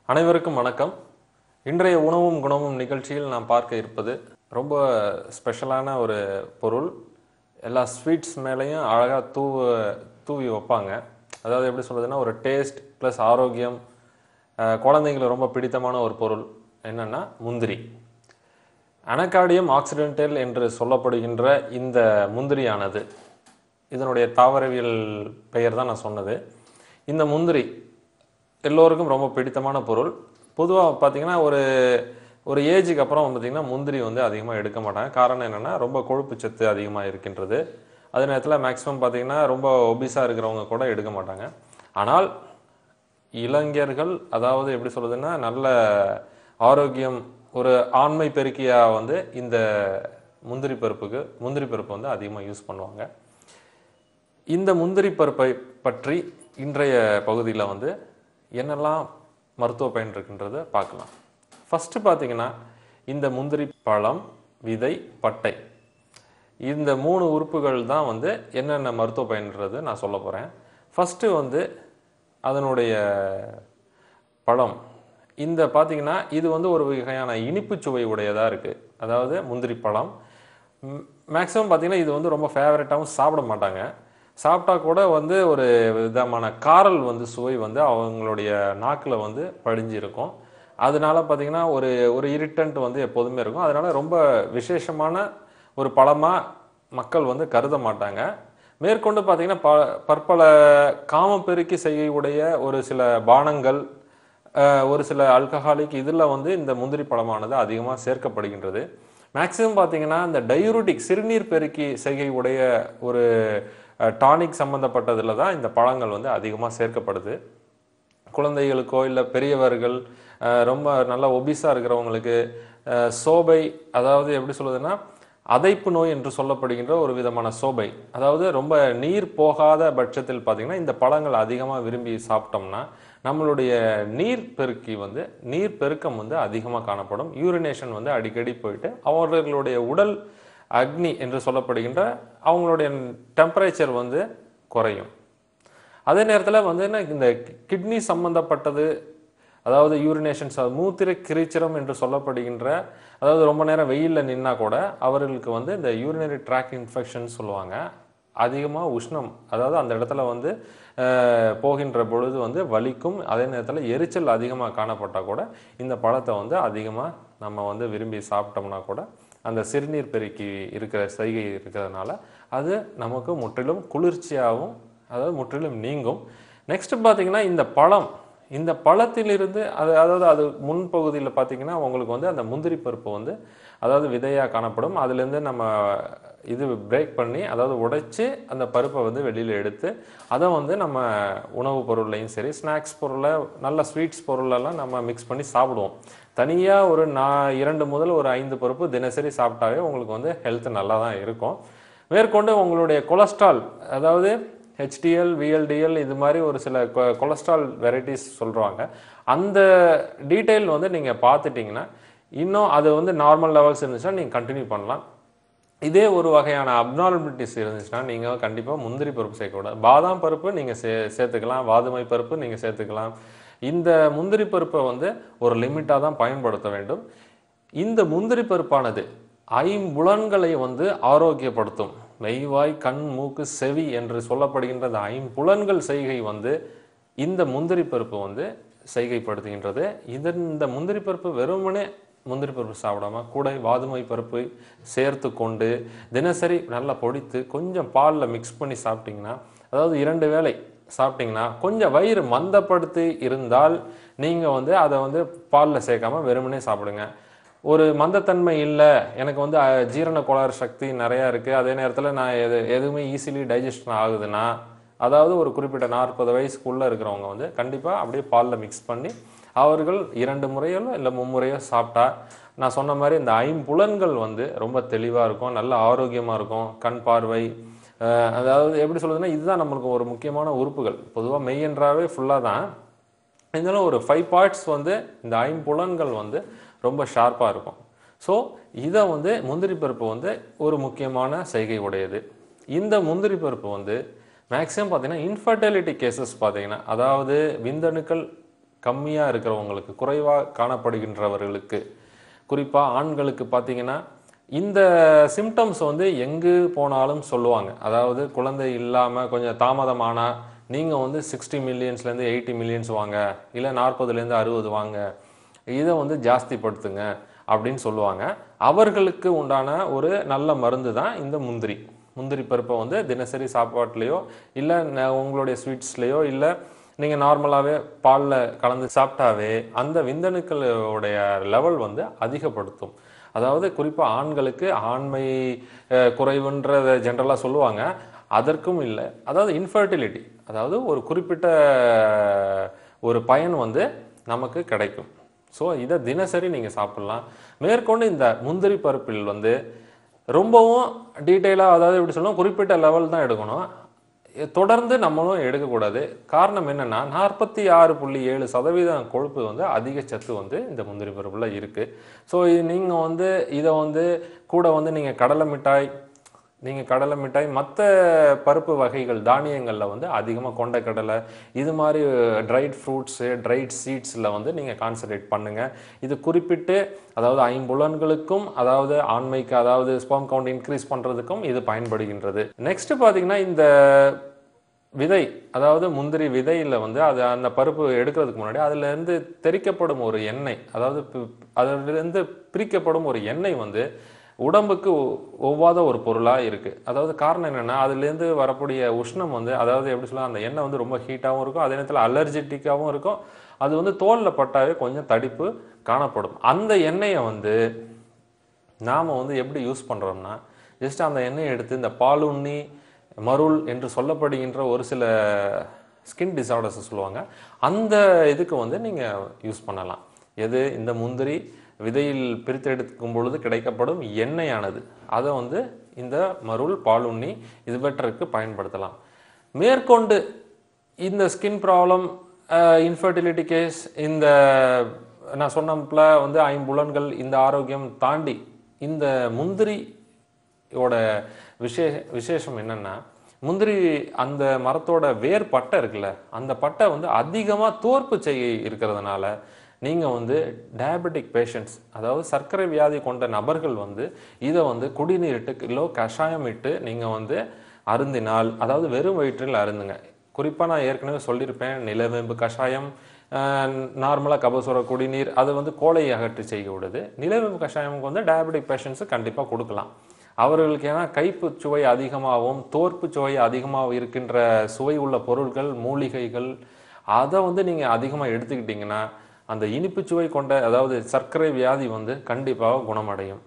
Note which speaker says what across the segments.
Speaker 1: அனைவருக்கும் வணக்கம் இன்றைய உணவும் குணமும் நிகழ்ச்சியில் நாம் பார்க்க இருப்பது ரொம்ப ஸ்பெஷலான ஒரு பொருள் எல்லா ஸ்வீட்ஸ் மேலேயும் அழகாக தூவ தூவி வைப்பாங்க அதாவது எப்படி சொல்றதுன்னா ஒரு டேஸ்ட் ப்ளஸ் ஆரோக்கியம் அஹ், குழந்தைங்களுக்கு ரொம்ப பிடித்தமான ஒரு பொருள் என்னன்னா முந்திரி அனகாடியம் ஆக்சிடென்டல் என்று சொல்லப்படுகின்ற இந்த முந்திரியானது இதனுடைய தாவரவியல் பெயர் தான் நான் சொன்னது இந்த முந்திரி எல்லோருக்கும் ரொம்ப பிடித்தமான பொருள் பொதுவாக பார்த்தீங்கன்னா ஒரு ஒரு ஏஜுக்கு அப்புறம் பார்த்தீங்கன்னா முந்திரி வந்து அதிகமாக எடுக்க மாட்டாங்க காரணம் என்னென்னா ரொம்ப கொழுப்பு சத்து அதிகமாக இருக்கின்றது அதே நேரத்தில் மேக்ஸிமம் பார்த்தீங்கன்னா ரொம்ப ஒபிஸாக இருக்கிறவங்க கூட எடுக்க மாட்டாங்க ஆனால் இளைஞர்கள் அதாவது எப்படி சொல்றதுன்னா நல்ல ஆரோக்கியம் ஒரு ஆண்மை பெருக்கியாக வந்து இந்த முந்திரி பருப்புக்கு முந்திரி பருப்பு வந்து அதிகமாக யூஸ் பண்ணுவாங்க இந்த முந்திரி பருப்பை பற்றி இன்றைய பகுதியில் வந்து என்னெல்லாம் மருத்துவ பயன் இருக்குன்றதை பார்க்கலாம் ஃபஸ்ட்டு பார்த்தீங்கன்னா இந்த முந்திரி பழம் விதை பட்டை இந்த மூணு உறுப்புகள் தான் வந்து என்னென்ன மருத்துவ பயன்றது நான் சொல்ல போகிறேன் ஃபஸ்ட்டு வந்து அதனுடைய பழம் இந்த பார்த்தீங்கன்னா இது வந்து ஒரு வகையான இனிப்பு சுவை உடையதாக இருக்குது அதாவது முந்திரி பழம் மேக்ஸிமம் பார்த்தீங்கன்னா இது வந்து ரொம்ப ஃபேவரட்டாகவும் சாப்பிட மாட்டாங்க சாப்பிட்டா கூட வந்து ஒரு விதமான காரல் வந்து சுவை வந்து அவங்களுடைய நாக்கில் வந்து படிஞ்சு இருக்கும் அதனால பார்த்தீங்கன்னா ஒரு ஒரு இரிட்டன்ட் வந்து எப்போதுமே இருக்கும் அதனால ரொம்ப விசேஷமான ஒரு பழமாக மக்கள் வந்து கருத மாட்டாங்க மேற்கொண்டு பார்த்தீங்கன்னா ப பற்பல காமப்பெருக்கி செய்யக்கூடிய ஒரு சில பானங்கள் அஹ், ஒரு சில அல்கஹாலிக் இதில் வந்து இந்த முந்திரி பழமானது அதிகமாக சேர்க்கப்படுகின்றது மேக்ஸிமம் பார்த்தீங்கன்னா இந்த டயூரிட்டிக் சிறுநீர் பெருக்கி செய்கை உடைய ஒரு டானிக் சம்மந்தப்பட்டதில் தான் இந்த பழங்கள் வந்து அதிகமாக சேர்க்கப்படுது குழந்தைகளுக்கோ இல்லை பெரியவர்கள் அஹ், ரொம்ப நல்லா ஒபிஸாக இருக்கிறவங்களுக்கு அஹ், சோபை அதாவது எப்படி சொல்லுதுன்னா அதைப்பு நோய் என்று சொல்லப்படுகின்ற ஒரு விதமான சோபை அதாவது ரொம்ப நீர் போகாத பட்சத்தில் பார்த்தீங்கன்னா இந்த பழங்கள் அதிகமாக விரும்பி சாப்பிட்டோம்னா நம்மளுடைய நீர் பெருக்கி வந்து நீர் பெருக்கம் வந்து அதிகமாக காணப்படும் யூரினேஷன் வந்து அடிக்கடி போயிட்டு அவர்களுடைய உடல் அக்னி என்று சொல்லப்படுகின்ற அவங்களுடைய டெம்பரேச்சர் வந்து குறையும் அதே நேரத்தில் வந்து என்ன இந்த கிட்னி சம்பந்தப்பட்டது அதாவது யூரினேஷன்ஸ் மூத்திர கிரீச்சரம் என்று சொல்லப்படுகின்ற அதாவது ரொம்ப நேரம் வெயிலில் நின்னா கூட அவர்களுக்கு வந்து இந்த யூரினரி ட்ராக் இன்ஃபெக்ஷன் சொல்லுவாங்க அதிகமாக உஷ்ணம் அதாவது அந்த இடத்துல வந்து அஹ், போகின்ற பொழுது வந்து வலிக்கும் அதே நேரத்தில் எரிச்சல் அதிகமாக காணப்பட்டால் கூட இந்த பழத்தை வந்து அதிகமாக நம்ம வந்து விரும்பி சாப்பிட்டோம்னா கூட அந்த சிறுநீர் பெருக்கி இருக்கிற செய்கை இருக்கிறதுனால அது நமக்கு முற்றிலும் குளிர்ச்சியாகவும் அதாவது முற்றிலும் நீங்கும் நெக்ஸ்ட் பார்த்தீங்கன்னா இந்த பழம் இந்த பழத்திலிருந்து அது அதாவது அது முன்பகுதியில் பார்த்தீங்கன்னா உங்களுக்கு வந்து அந்த முந்திரி பருப்பு வந்து அதாவது விதையாக காணப்படும் அதுலேருந்து நம்ம இது பிரேக் பண்ணி அதாவது உடைச்சு அந்த பருப்பை வந்து வெளியில் எடுத்து அதை வந்து நம்ம உணவுப் பொருள்லையும் சரி ஸ்நாக்ஸ் பொருளை நல்ல ஸ்வீட்ஸ் பொருளெல்லாம் நம்ம மிக்ஸ் பண்ணி சாப்பிடுவோம் தனியாக ஒரு நான் இரண்டு முதல் ஒரு ஐந்து பருப்பு தினசரி சாப்பிட்டாவே உங்களுக்கு வந்து ஹெல்த் நல்லா தான் இருக்கும் மேற்கொண்டு உங்களுடைய கொலஸ்ட்ரால் அதாவது ஹெச்டிஎல் விஎல்டிஎல் இது மாதிரி ஒரு சில கொ- கொலஸ்ட்ரால் வெரைட்டிஸ் சொல்கிறாங்க அந்த டீட்டெயில் வந்து நீங்கள் பார்த்துட்டிங்கன்னா இன்னும் அது வந்து நார்மல் லெவல்ஸ் இருந்துச்சுன்னா நீங்கள் கண்டினியூ பண்ணலாம் இதே ஒரு வகையான அப்நார்மலிட்டிஸ் இருந்துச்சுன்னா நீங்கள் கண்டிப்பாக முந்திரி பருப்பு சேர்க்கக்கூடாது பாதாம் பருப்பு நீங்கள் சே சேர்த்துக்கலாம் வாதுமை பருப்பு நீங்கள் சேர்த்துக்கலாம் இந்த முந்திரி பருப்பை வந்து ஒரு லிமிட்டாக தான் பயன்படுத்த வேண்டும் இந்த முந்திரி பருப்பானது ஐம்புலன்களை வந்து ஆரோக்கியப்படுத்தும் மெய்வாய் கண் மூக்கு செவி என்று சொல்லப்படுகின்ற அந்த ஐம்புலன்கள் செய்கை வந்து இந்த முந்திரி பருப்பு வந்து செய்கைப்படுத்துகின்றது இதன் இந்த முந்திரி பருப்பு வெறுமனே முந்திரி பருப்பு சாப்பிடாம கூட வாதுமை பருப்பு சேர்த்து கொண்டு தினசரி நல்லா பொடித்து கொஞ்சம் பாலில் மிக்ஸ் பண்ணி சாப்பிட்டீங்கன்னா அதாவது இரண்டு வேளை சாப்பிட்டீங்கன்னா கொஞ்சம் வயிறு மந்தப்படுத்தி இருந்தால் நீங்கள் வந்து அதை வந்து பாலில் சேர்க்காம வெறுமனே சாப்பிடுங்க ஒரு மந்தத்தன்மை இல்லை எனக்கு வந்து அஹ், ஜீரண கோளாறு சக்தி நிறையா இருக்குது அதே நேரத்தில் நான் எது எதுவுமே ஈஸிலி டைஜஷன் ஆகுதுன்னா அதாவது ஒரு குறிப்பிட்ட நாற்பது வயசுக்குள்ளே இருக்கிறவங்க வந்து கண்டிப்பாக அப்படியே பாலில் மிக்ஸ் பண்ணி அவர்கள் இரண்டு முறையோ இல்லை மும்முறையோ சாப்பிட்டா நான் சொன்ன மாதிரி இந்த ஐம்புலன்கள் வந்து ரொம்ப தெளிவாக இருக்கும் நல்ல ஆரோக்கியமாக இருக்கும் கண் பார்வை அஹ், அதாவது எப்படி சொல்றதுன்னா இதுதான் நம்மளுக்கு ஒரு முக்கியமான உறுப்புகள் பொதுவாக மெய்யென்றாவே ஃபுல்லாக தான் இருந்தாலும் ஒரு ஃபைவ் பார்ட்ஸ் வந்து இந்த ஐம்புலன்கள் வந்து ரொம்ப ஷார்ப்பாக இருக்கும் ஸோ இதை வந்து முந்திரி பருப்பு வந்து ஒரு முக்கியமான செய்கை உடையது இந்த முந்திரி பருப்பு வந்து மேக்ஸிமம் பார்த்தீங்கன்னா இன்ஃபர்டிலிட்டி கேசஸ் பார்த்தீங்கன்னா அதாவது விந்தணுக்கள் கம்மியாக இருக்கிறவங்களுக்கு குறைவாக காணப்படுகின்றவர்களுக்கு குறிப்பாக ஆண்களுக்கு பார்த்தீங்கன்னா இந்த சிம்டம்ஸ் வந்து எங்கு போனாலும் சொல்லுவாங்க அதாவது குழந்தை இல்லாமல் கொஞ்சம் தாமதமானா நீங்கள் வந்து சிக்ஸ்டி மில்லியன்ஸ்லேருந்து எயிட்டி மில்லியன்ஸ் வாங்க இல்லை நாற்பதுலேருந்து அறுபது வாங்க இதை வந்து ஜாஸ்திப்படுத்துங்க அப்படின்னு சொல்லுவாங்க அவர்களுக்கு உண்டான ஒரு நல்ல மருந்து தான் இந்த முந்திரி முந்திரி பருப்பை வந்து தினசரி சாப்பாட்லேயோ இல்லை உங்களுடைய ஸ்வீட்ஸ்லேயோ இல்லை நீங்கள் நார்மலாகவே பாலில் கலந்து சாப்பிட்டாவே அந்த விந்தணுக்களுடைய லெவல் வந்து அதிகப்படுத்தும் அதாவது குறிப்பாக ஆண்களுக்கு ஆண்மை அஹ், குறைவுன்றத ஜென்ரலாக சொல்லுவாங்க அதற்கும் இல்லை அதாவது இன்ஃபர்டிலிட்டி அதாவது ஒரு குறிப்பிட்ட ஒரு பயன் வந்து நமக்கு கிடைக்கும் ஸோ இதை தினசரி நீங்கள் சாப்பிட்லாம் மேற்கொண்டு இந்த முந்திரி பருப்பில் வந்து ரொம்பவும் டீட்டெயிலாக அதாவது எப்படி சொல்லணும் குறிப்பிட்ட லெவல் தான் எடுக்கணும் எ- தொடர்ந்து நம்மளும் எடுக்கக்கூடாது காரணம் என்னன்னா நாற்பத்தி ஆறு புள்ளி ஏழு சதவீதம் கொழுப்பு வந்து அதிக சத்து வந்து இந்த முந்திரி பருப்புல இருக்கு ஸோ இது நீங்கள் வந்து இதை வந்து கூட வந்து நீங்கள் கடலை மிட்டாய் நீங்கள் கடலை மிட்டாய் மற்ற பருப்பு வகைகள் தானியங்களில் வந்து அதிகமாக கொண்ட கடலை இது மாதிரி ட்ரைட் ஃப்ரூட்ஸு ட்ரைட் சீட்ஸில் வந்து நீங்கள் கான்சன்ட்ரேட் பண்ணுங்கள் இது குறிப்பிட்டு அதாவது ஐம்புலன்களுக்கும் அதாவது ஆண்மைக்கு அதாவது ஸ்பாம் கவுண்ட் இன்க்ரீஸ் பண்ணுறதுக்கும் இது பயன்படுகின்றது நெக்ஸ்ட் பார்த்தீங்கன்னா இந்த விதை அதாவது முந்திரி விதையில் வந்து அது அந்த பருப்பு எடுக்கிறதுக்கு முன்னாடி அதுலேருந்து தெறிக்கப்படும் ஒரு எண்ணெய் அதாவது பி- அதிலிருந்து பிரிக்கப்படும் ஒரு எண்ணெய் வந்து உடம்புக்கு ஒ- ஒவ்வாத ஒரு பொருளாக இருக்குது அதாவது காரணம் என்னென்னா அதுலேருந்து வரக்கூடிய உஷ்ணம் வந்து அதாவது எப்படி சொல்லலாம் அந்த எண்ணெய் வந்து ரொம்ப ஹீட்டாகவும் இருக்கும் அதே நேரத்தில் அலர்ஜெட்டிக்காகவும் இருக்கும் அது வந்து தோலில் பட்டாவே கொஞ்சம் தடிப்பு காணப்படும் அந்த எண்ணெயை வந்து நாம் வந்து எப்படி யூஸ் பண்ணுறோம்னா ஜஸ்ட் அந்த எண்ணெயை எடுத்து இந்த பாலுண்ணி மருள் என்று சொல்லப்படுகின்ற ஒரு சில ஸ்கின் டிசார்டர்ஸ் சொல்லுவாங்க அந்த இதுக்கு வந்து நீங்கள் யூஸ் பண்ணலாம் எது இந்த முந்திரி விதையில் பிரித்தெடுக்கும் பொழுது கிடைக்கப்படும் எண்ணெயானது அதை வந்து இந்த மருள் பாலுண்ணி இது வெட்டருக்கு பயன்படுத்தலாம் மேற்கொண்டு இந்த ஸ்கின் ப்ராப்ளம் இன்ஃபர்டிலிட்டி கேஸ் இந்த நான் சொன்னப்பல வந்து ஐம்புலன்கள் இந்த ஆரோக்கியம் தாண்டி இந்த முந்திரியோட விசே விசேஷம் என்னன்னா முந்திரி அந்த மரத்தோட வேர் பட்டை இருக்குல்ல அந்த பட்டை வந்து அதிகமாக தோற்பு செய்கை இருக்கிறதுனால நீங்கள் வந்து டயபெட்டிக் பேஷண்ட்ஸ் அதாவது சர்க்கரை வியாதி கொண்ட நபர்கள் வந்து இதை வந்து குடிநீரிட்டு கிலோ கஷாயம் இட்டு நீங்கள் வந்து அருந்தினால் அதாவது வெறும் வயிற்றில் அருந்துங்க குறிப்பாக நான் ஏற்கனவே சொல்லியிருப்பேன் நிலவேம்பு கஷாயம் நார்மலாக கபசுர குடிநீர் அது வந்து கோலை அகற்றி செய்ய விடுது நிலவேம்பு கஷாயமுக்கு வந்து டயபெட்டிக் பேஷண்ட்ஸு கண்டிப்பாக கொடுக்கலாம் அவர்களுக்கு ஏன்னா கைப்பு சுவை அதிகமாகவும் தோற்பு சுவை அதிகமாக இருக்கின்ற சுவை உள்ள பொருட்கள் மூலிகைகள் அதை வந்து நீங்கள் அதிகமாக எடுத்துக்கிட்டிங்கன்னா அந்த இனிப்பு சுவை கொண்ட அதாவது சர்க்கரை வியாதி வந்து கண்டிப்பாக குணமடையும்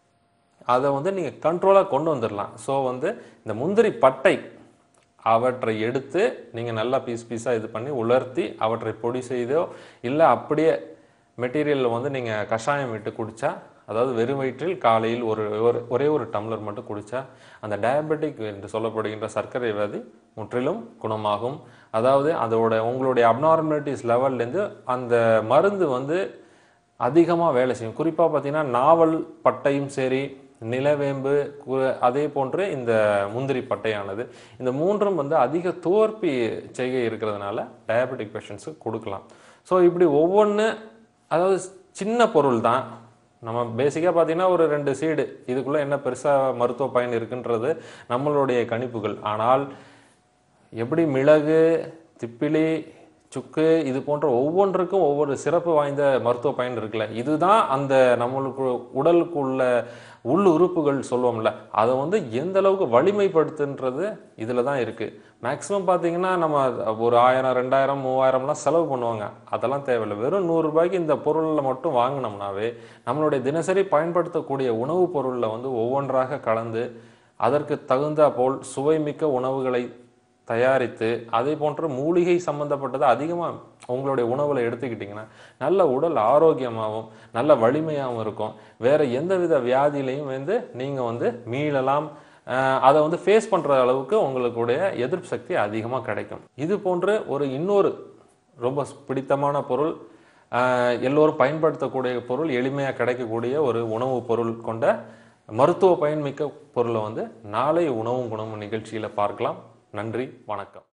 Speaker 1: அதை வந்து நீங்கள் கண்ட்ரோலாக கொண்டு வந்துடலாம் ஸோ வந்து இந்த முந்திரி பட்டை அவற்றை எடுத்து நீங்கள் நல்லா பீஸ் பீஸாக இது பண்ணி உலர்த்தி அவற்றை பொடி செய்தோ இல்லை அப்படியே மெட்டீரியலில் வந்து நீங்கள் கஷாயம் விட்டு குடித்தா அதாவது வெறும் வயிற்றில் காலையில் ஒரு ஒரு ஒரே ஒரு டம்ளர் மட்டும் குடித்தா அந்த டயபெட்டிக் என்று சொல்லப்படுகின்ற சர்க்கரை வியாதி முற்றிலும் குணமாகும் அதாவது அதோட உங்களுடைய அப்நார்மலிட்டிஸ் லெவல்லேருந்து அந்த மருந்து வந்து அதிகமாக வேலை செய்யும் குறிப்பாக பார்த்தீங்கன்னா நாவல் பட்டையும் சரி நிலவேம்பு கு- அதே போன்று இந்த முந்திரி பட்டையானது இந்த மூன்றும் வந்து அதிக தோற்பி செய்கை இருக்கிறதுனால டயபெட்டிக் பேஷண்ட்ஸுக்கு கொடுக்கலாம் ஸோ இப்படி ஒவ்வொன்று அதாவது சின்ன பொருள் தான் நம்ம பேசிக்காக பார்த்தீங்கன்னா ஒரு ரெண்டு சீடு இதுக்குள்ளே என்ன பெருசாக மருத்துவ பயன் இருக்குன்றது நம்மளுடைய கணிப்புகள் ஆனால் எப்படி மிளகு திப்பிலி சுக்கு இது போன்ற ஒவ்வொன்றுக்கும் ஒவ்வொரு சிறப்பு வாய்ந்த மருத்துவ பயன் இருக்குல்ல இதுதான் அந்த நம்மளுக்கு உடலுக்கு உள்ள உள் உறுப்புகள் சொல்லுவோம்ல அதை வந்து எந்த அளவுக்கு வலிமைப்படுத்துன்றது இதில் தான் இருக்குது மேக்ஸிமம் பார்த்தீங்கன்னா நம்ம ஒரு ஆயிரம் ரெண்டாயிரம் மூவாயிரம்லாம் செலவு பண்ணுவாங்க அதெல்லாம் தேவையில்லை வெறும் நூறு ரூபாய்க்கு இந்த பொருளில் மட்டும் வாங்கினோம்னாவே நம்மளுடைய தினசரி பயன்படுத்தக்கூடிய உணவுப் பொருளில் வந்து ஒவ்வொன்றாக கலந்து அதற்கு தகுந்த போல் சுவைமிக்க உணவுகளை தயாரித்து அதே போன்ற மூலிகை சம்பந்தப்பட்டதை அதிகமாக உங்களுடைய உணவில் எடுத்துக்கிட்டிங்கன்னா நல்ல உடல் ஆரோக்கியமாகவும் நல்ல வலிமையாகவும் இருக்கும் வேற எந்தவித வியாதியிலையும் வந்து நீங்கள் வந்து மீளலாம் அஹ் அதை வந்து ஃபேஸ் பண்ணுற அளவுக்கு உங்களுடைய எதிர்ப்பு சக்தி அதிகமாக கிடைக்கும் இது போன்று ஒரு இன்னொரு ரொம்ப பிடித்தமான பொருள் அஹ் எல்லோரும் பயன்படுத்தக்கூடிய பொருள் எளிமையாக கிடைக்கக்கூடிய ஒரு உணவு பொருள் கொண்ட மருத்துவ பயன்மிக்க பொருளை வந்து நாளை உணவும் குணமும் நிகழ்ச்சியில் பார்க்கலாம் நன்றி வணக்கம்